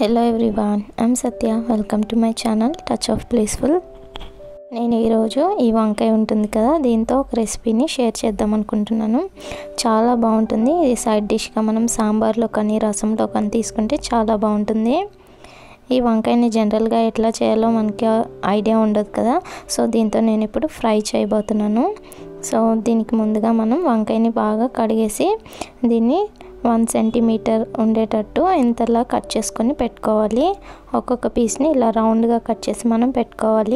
hello everyone I'm Satya welcome to my channel touch of placeful నేను ఈరోజు ఈ వంకాయ ఉంటుంది కదా దీంతో ఒక రెసిపీని షేర్ చేద్దాం అనుకుంటున్నాను చాలా బాగుంటుంది ఇది సైడ్ డిష్గా మనం సాంబార్లో కానీ రసంలో కానీ తీసుకుంటే చాలా బాగుంటుంది ఈ వంకాయని జనరల్గా ఎట్లా చేయాలో మనకి ఐడియా ఉండదు కదా సో దీంతో నేను ఇప్పుడు ఫ్రై చేయబోతున్నాను సో దీనికి ముందుగా మనం వంకాయని బాగా కడిగేసి దీన్ని వన్ సెంటీమీటర్ ఉండేటట్టు ఇంతలా కట్ చేసుకొని పెట్టుకోవాలి ఒక్కొక్క పీస్ని ఇలా రౌండ్గా కట్ చేసి మనం పెట్టుకోవాలి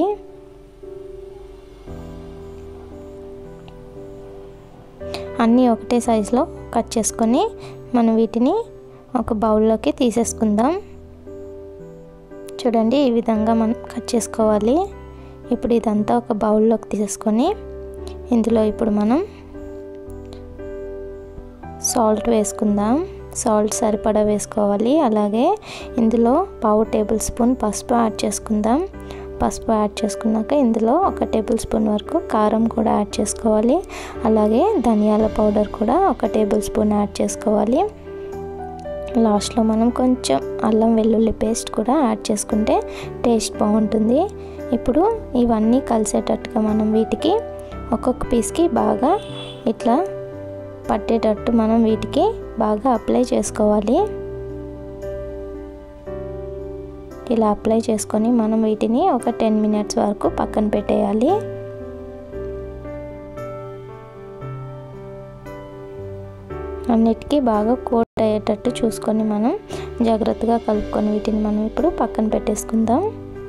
అన్నీ ఒకటే సైజులో కట్ చేసుకొని మనం వీటిని ఒక బౌల్లోకి తీసేసుకుందాం చూడండి ఈ విధంగా మనం కట్ చేసుకోవాలి ఇప్పుడు ఇదంతా ఒక బౌల్లోకి తీసేసుకొని ఇందులో ఇప్పుడు మనం సాల్ట్ వేసుకుందాం సాల్ట్ సరిపడా వేసుకోవాలి అలాగే ఇందులో పావు టేబుల్ స్పూన్ పసుపు యాడ్ చేసుకుందాం పసుపు యాడ్ చేసుకున్నాక ఇందులో ఒక టేబుల్ స్పూన్ వరకు కారం కూడా యాడ్ చేసుకోవాలి అలాగే ధనియాల పౌడర్ కూడా ఒక టేబుల్ స్పూన్ యాడ్ చేసుకోవాలి లాస్ట్లో మనం కొంచెం అల్లం వెల్లుల్లి పేస్ట్ కూడా యాడ్ చేసుకుంటే టేస్ట్ బాగుంటుంది ఇప్పుడు ఇవన్నీ కలిసేటట్టుగా మనం వీటికి ఒక్కొక్క పీస్కి బాగా ఇట్లా పట్టేటట్టు మనం వీటికి బాగా అప్లై చేసుకోవాలి ఇలా అప్లై చేసుకొని మనం వీటిని ఒక టెన్ మినిట్స్ వరకు పక్కన పెట్టేయాలి అన్నిటికీ బాగా కోట్ అయ్యేటట్టు చూసుకొని మనం జాగ్రత్తగా కలుపుకొని వీటిని మనం ఇప్పుడు పక్కన పెట్టేసుకుందాం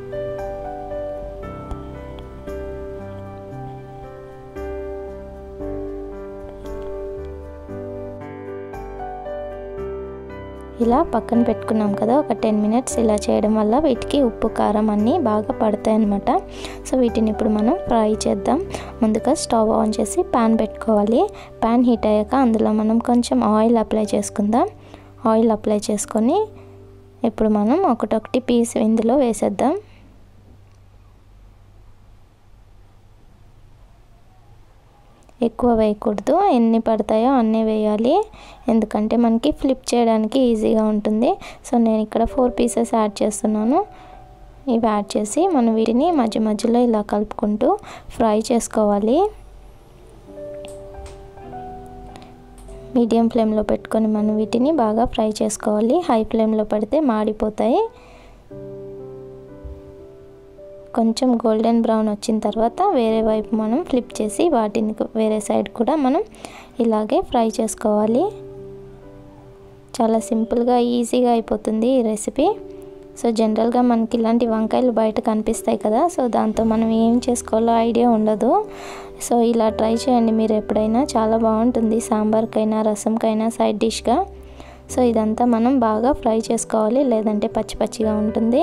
ఇలా పక్కన పెట్టుకున్నాం కదా ఒక టెన్ మినిట్స్ ఇలా చేయడం వల్ల వీటికి ఉప్పు కారం అన్నీ బాగా పడతాయి అన్నమాట సో వీటిని ఇప్పుడు మనం ఫ్రై చేద్దాం ముందుగా స్టవ్ ఆన్ చేసి ప్యాన్ పెట్టుకోవాలి ప్యాన్ హీట్ అయ్యాక అందులో మనం కొంచెం ఆయిల్ అప్లై చేసుకుందాం ఆయిల్ అప్లై చేసుకొని ఇప్పుడు మనం ఒకటొకటి పీస్ ఇందులో వేసేద్దాం ఎక్కువ వేయకూడదు ఎన్ని పడతాయో అన్నీ వేయాలి ఎందుకంటే మనకి ఫ్లిప్ చేయడానికి ఈజీగా ఉంటుంది సో నేను ఇక్కడ ఫోర్ పీసెస్ యాడ్ చేస్తున్నాను ఇవి యాడ్ చేసి మనం వీటిని మధ్య మధ్యలో ఇలా కలుపుకుంటూ ఫ్రై చేసుకోవాలి మీడియం ఫ్లేమ్లో పెట్టుకొని మనం వీటిని బాగా ఫ్రై చేసుకోవాలి హై ఫ్లేమ్లో పెడితే మాడిపోతాయి కొంచెం గోల్డెన్ బ్రౌన్ వచ్చిన తర్వాత వేరే వైపు మనం ఫ్లిప్ చేసి వాటిని వేరే సైడ్ కూడా మనం ఇలాగే ఫ్రై చేసుకోవాలి చాలా సింపుల్గా ఈజీగా అయిపోతుంది ఈ రెసిపీ సో జనరల్గా మనకి ఇలాంటి వంకాయలు బయట కనిపిస్తాయి కదా సో దాంతో మనం ఏం చేసుకోవాలో ఐడియా ఉండదు సో ఇలా ట్రై చేయండి మీరు ఎప్పుడైనా చాలా బాగుంటుంది సాంబార్కైనా రసంకైనా సైడ్ డిష్గా సో ఇదంతా మనం బాగా ఫ్రై చేసుకోవాలి లేదంటే పచ్చి పచ్చిగా ఉంటుంది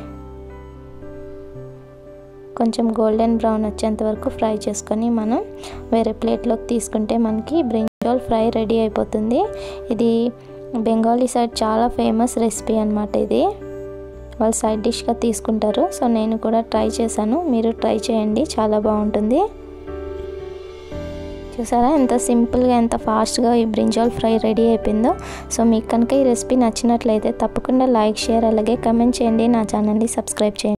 కొంచెం గోల్డెన్ బ్రౌన్ వచ్చేంత వరకు ఫ్రై చేసుకొని మనం వేరే ప్లేట్లోకి తీసుకుంటే మనకి బ్రింజాల్ ఫ్రై రెడీ అయిపోతుంది ఇది బెంగాలీ సైడ్ చాలా ఫేమస్ రెసిపీ అనమాట ఇది వాళ్ళు సైడ్ డిష్గా తీసుకుంటారు సో నేను కూడా ట్రై చేశాను మీరు ట్రై చేయండి చాలా బాగుంటుంది చూసారా ఎంత సింపుల్గా ఎంత ఫాస్ట్గా ఈ బ్రింజాల్ ఫ్రై రెడీ అయిపోయిందో సో మీకు కనుక ఈ రెసిపీ నచ్చినట్లయితే తప్పకుండా లైక్ షేర్ అలాగే కమెంట్ చేయండి నా ఛానల్ని సబ్స్క్రైబ్ చేయండి